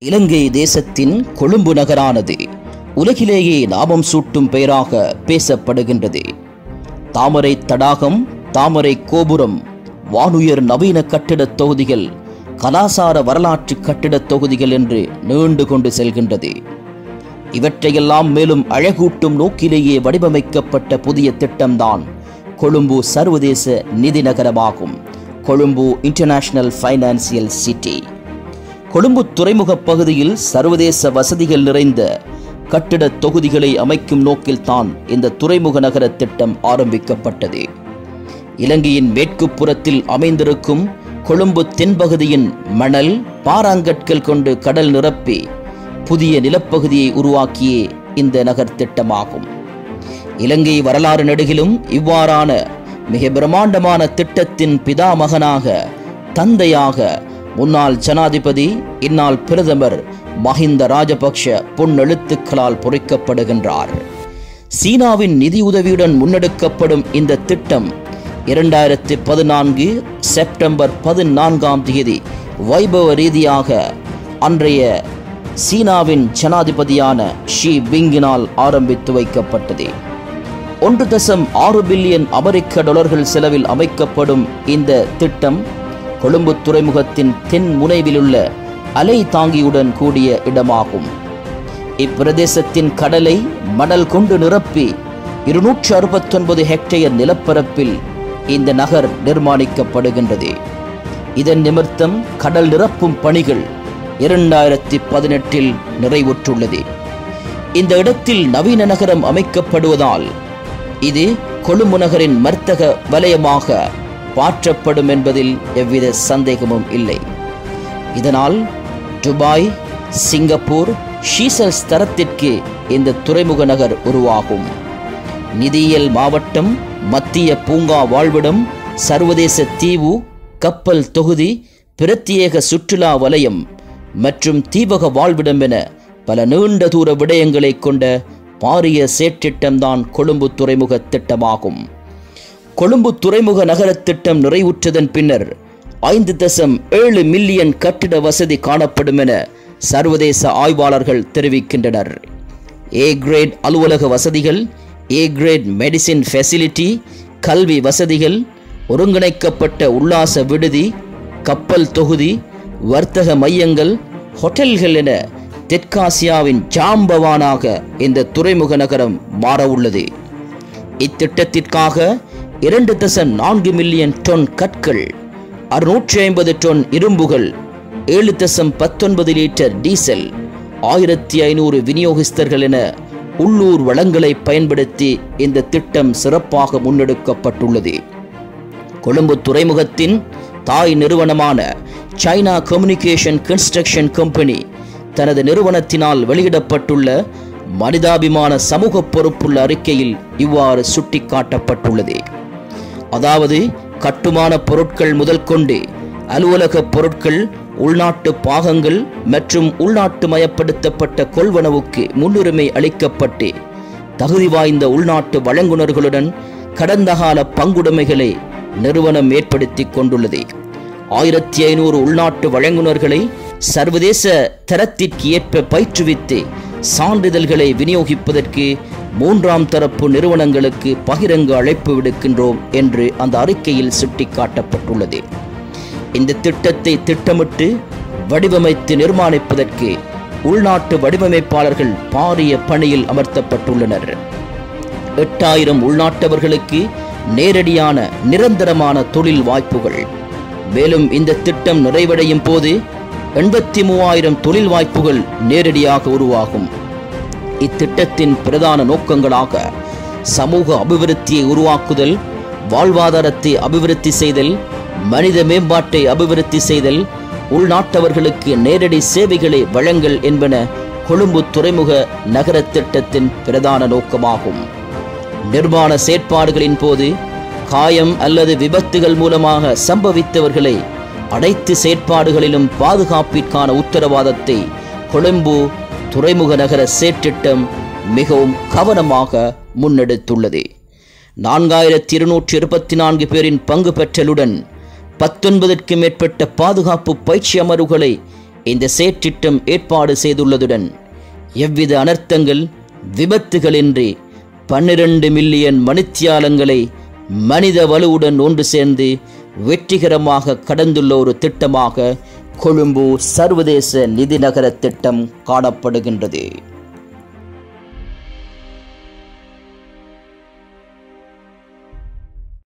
இலங்கை தேசத்தின் கொழும்பு நகரானது உலகிலேயே லாபம் சூட்டும் பெயராக பேசப்படுகின்றது தாமரை தடாகம் தாமரை கோபுரம் வானுயர் நவீன கட்டிடத் தொகுதிகள் கலாசார வரலாற்று கட்டிடத் தொகுதிகள் என்று நீண்டு கொண்டு செல்கின்றது இவற்றையெல்லாம் மேலும் அழகூட்டும் நோக்கிலேயே வடிவமைக்கப்பட்ட புதிய திட்டம்தான் கொழும்பு சர்வதேச நிதி நகரமாகும் Colombo international financial city Colombo துறைமுகப் பகுதியில் சர்வதேச வசதிகள் நிறைந்த கட்டிடத் தொகுதிகளை அமைக்கும் நோக்கில்தான் இந்த துறைமுக நகர திட்டம் ஆரம்பிக்கப்பட்டது இலங்கையின் மேற்கு புறத்தில் அமைந்திருக்கும் கொழும்பு தென்பகுதியின் மணல் பாறாங்கற்கள் கொண்டு கடல் நிரப்பி புதிய நிலப்பகுதியை உருவாக்கியே இந்த நகர் திட்டமாகும் இலங்கை வரலாறு நெடுகிலும் இவ்வாறான மிக பிரம்மாண்டமான திட்டத்தின் பிதாமகனாக தந்தையாக முன்னாள் ஜனாதிபதி இந்நாள் பிரதமர் மஹிந்த ராஜபக்ஷ பொன்னெழுத்துக்களால் பொறிக்கப்படுகின்றார் சீனாவின் நிதியுதவியுடன் முன்னெடுக்கப்படும் இந்த திட்டம் இரண்டாயிரத்தி பதினான்கு செப்டம்பர் பதினான்காம் தேதி வைபவ ரீதியாக அன்றைய சீனாவின் ஜனாதிபதியான ஷி பிங்கினால் ஆரம்பித்து வைக்கப்பட்டது ஒன்று தசம் ஆறு பில்லியன் அமெரிக்க டாலர்கள் செலவில் அமைக்கப்படும் இந்த திட்டம் கொழும்பு துறைமுகத்தின் தென் முனைவிலுள்ள அலை தாங்கியுடன் கூடிய இடமாகும் இப்பிரதேசத்தின் கடலை மணல் கொண்டு நிரப்பி இருநூற்று அறுபத்தொன்பது ஹெக்டேயர் நிலப்பரப்பில் இந்த நகர் நிர்மாணிக்கப்படுகின்றது இதன் நிமித்தம் கடல் நிரப்பும் பணிகள் இரண்டாயிரத்தி பதினெட்டில் நிறைவுற்றுள்ளது இந்த இடத்தில் நவீன நகரம் அமைக்கப்படுவதால் இது கொழும்பு நகரின் மர்த்தக வலயமாக மாற்றப்படும் என்பதில் எவ்வித சந்தேகமும் இல்லை இதனால் துபாய் சிங்கப்பூர் ஷீசல்ஸ் தரத்திற்கு இந்த துறைமுக நகர் உருவாகும் நிதியியல் மாவட்டம் மத்திய பூங்கா வாழ்விடம் சர்வதேச தீவு கப்பல் தொகுதி பிரத்யேக சுற்றுலா வலயம் மற்றும் தீவக வாழ்விடம் என பல நீண்ட தூர விடயங்களை கொண்ட பாரிய சேற்றிட்டம்தான் கொழும்பு துறைமுக திட்டமாகும் கொழும்பு துறைமுக நகர திட்டம் நிறைவுற்றதன் பின்னர் ஐந்து தசம் ஏழு மில்லியன் கட்டிட வசதி காணப்படும் என சர்வதேச ஆய்வாளர்கள் தெரிவிக்கின்றனர் ஏ கிரேட் அலுவலக வசதிகள் ஏ கிரேட் மெடிசின் ஃபெசிலிட்டி கல்வி வசதிகள் ஒருங்கிணைக்கப்பட்ட உல்லாச விடுதி கப்பல் தொகுதி வர்த்தக மையங்கள் ஹோட்டல்கள் என தெற்காசியாவின் ஜாம்பவானாக இந்த துறைமுக நகரம் மாற உள்ளது இத்திட்டத்திற்காக இரண்டு தசம் நான்கு மில்லியன் டொன் கற்கள் அறுநூற்றி ஐம்பது டொன் இரும்புகள் ஏழு தசம் பத்தொன்பது லிட்டர் டீசல் ஆயிரத்தி ஐநூறு விநியோகஸ்தர்கள் என உள்ளூர் வளங்களை பயன்படுத்தி இந்த திட்டம் சிறப்பாக முன்னெடுக்கப்பட்டுள்ளது கொழும்பு துறைமுகத்தின் தாய் நிறுவனமான சைனா கம்யூனிகேஷன் கன்ஸ்ட்ரக்ஷன் கம்பெனி தனது நிறுவனத்தினால் வெளியிடப்பட்டுள்ள மனிதாபிமான சமூக பொறுப்புள்ள அறிக்கையில் இவ்வாறு சுட்டிக்காட்டப்பட்டுள்ளது அதாவது கட்டுமான பொருட்கள் முதல் கொண்டு அலுவலக பொருட்கள் உள்நாட்டு பாகங்கள் மற்றும் உள்நாட்டு மயப்படுத்தப்பட்ட கொள்வனவுக்கு முன்னுரிமை அளிக்கப்பட்டு தகுதி வாய்ந்த உள்நாட்டு வழங்குனர்களுடன் கடந்த கால பங்குடைமைகளை நிறுவனம் ஏற்படுத்தி கொண்டுள்ளது ஆயிரத்தி ஐநூறு உள்நாட்டு வழங்குனர்களை சர்வதேச தரத்திற்கு ஏற்ப பயிற்றுவித்து சான்றிதழ்களை விநியோகிப்பதற்கு மூன்றாம் தரப்பு நிறுவனங்களுக்கு பகிரங்க அழைப்பு விடுக்கின்றோம் என்று அந்த அறிக்கையில் சுட்டிக்காட்டப்பட்டுள்ளது இந்த திட்டத்தை திட்டமிட்டு வடிவமைத்து நிர்மாணிப்பதற்கு உள்நாட்டு வடிவமைப்பாளர்கள் பாரிய பணியில் அமர்த்தப்பட்டுள்ளனர் எட்டாயிரம் உள்நாட்டவர்களுக்கு நேரடியான நிரந்தரமான தொழில் வாய்ப்புகள் மேலும் இந்த திட்டம் நிறைவடையும் போது எண்பத்தி மூவாயிரம் தொழில் வாய்ப்புகள் நேரடியாக உருவாகும் இத்திட்டத்தின் பிரதான நோக்கங்களாக சமூக அபிவிருத்தியை உருவாக்குதல் வாழ்வாதாரத்தை அபிவிருத்தி செய்தல் மனித மேம்பாட்டை அபிவிருத்தி செய்தல் உள்நாட்டவர்களுக்கு நேரடி சேவைகளை வழங்கல் என்பன கொழும்பு துறைமுக நகர திட்டத்தின் பிரதான நோக்கமாகும் நிர்மாண செயற்பாடுகளின் போது காயம் அல்லது விபத்துகள் மூலமாக சம்பவித்தவர்களை அனைத்து செயற்பாடுகளிலும் பாதுகாப்பிற்கான உத்தரவாதத்தை கொழும்பு துறைமுக நகர சேற்றிட்டம் மிகவும் கவனமாக முன்னெடுத்துள்ளது நான்காயிரத்தி இருநூற்றி இருபத்தி நான்கு பேரின் பங்கு பெற்றலுடன் பத்தொன்பதற்கும் மேற்பட்ட பாதுகாப்பு பயிற்சி அமர்வுகளை இந்த செயற்றிட்டம் ஏற்பாடு செய்துள்ளதுடன் எவ்வித அனர்த்தங்கள் விபத்துகளின்றி பன்னிரண்டு மில்லியன் மணித்தியாலங்களை மனித வலுவுடன் ஒன்று சேர்ந்து வெற்றிகரமாக கடந்துள்ள ஒரு திட்டமாக கொழும்பு சர்வதேச நிதி நகர திட்டம் காணப்படுகின்றது